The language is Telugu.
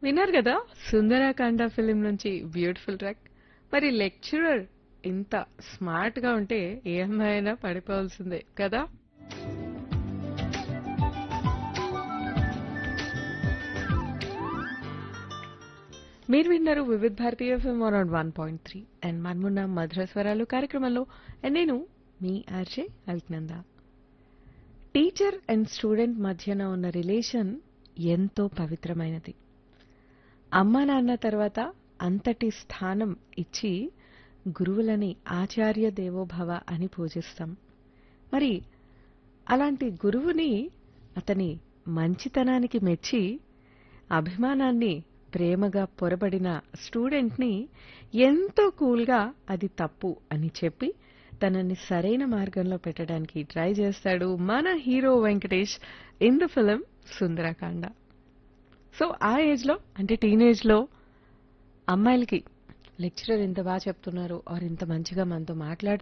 విన్నారు కదా సుందరాకాండ ఫిలిం నుంచి బ్యూటిఫుల్ ట్రాక్ మరి లెక్చరర్ ఇంత స్మార్ట్ గా ఉంటే ఏ అమ్మాయి అయినా పడిపోవాల్సిందే కదా మీరు విన్నారు Vividh Bharati FM one one point three and మన్మున్న మధుర స్వరాలు కార్యక్రమంలో and నేను మీ RJ Alaknanda teacher and student మధ్యన ఉన్న రిలేషన్ ఎంతో పవిత్రమైనది అమ్మా నాన్న తర్వాత అంతటి స్థానం ఇచ్చి గురువులని ఆచార్య దేవోభవ అని పూజిస్తాం మరి అలాంటి గురువుని అతని మంచితనానికి మెచ్చి అభిమానాన్ని ప్రేమగా పొరబడిన స్టూడెంట్ని ఎంతో కూల్గా అది తప్పు అని చెప్పి తనని సరైన మార్గంలో పెట్టడానికి ట్రై చేస్తాడు మన hero Venkatesh in the film Sundarakanda so ఆ ఏజ్లో అంటే టీనేజ్లో అమ్మాయిలకి లెక్చరర్ ఇంత బాగా చెప్తున్నారు ఆర్ ఇంత మంచిగా మనతో మాట్లాడుతున్నారు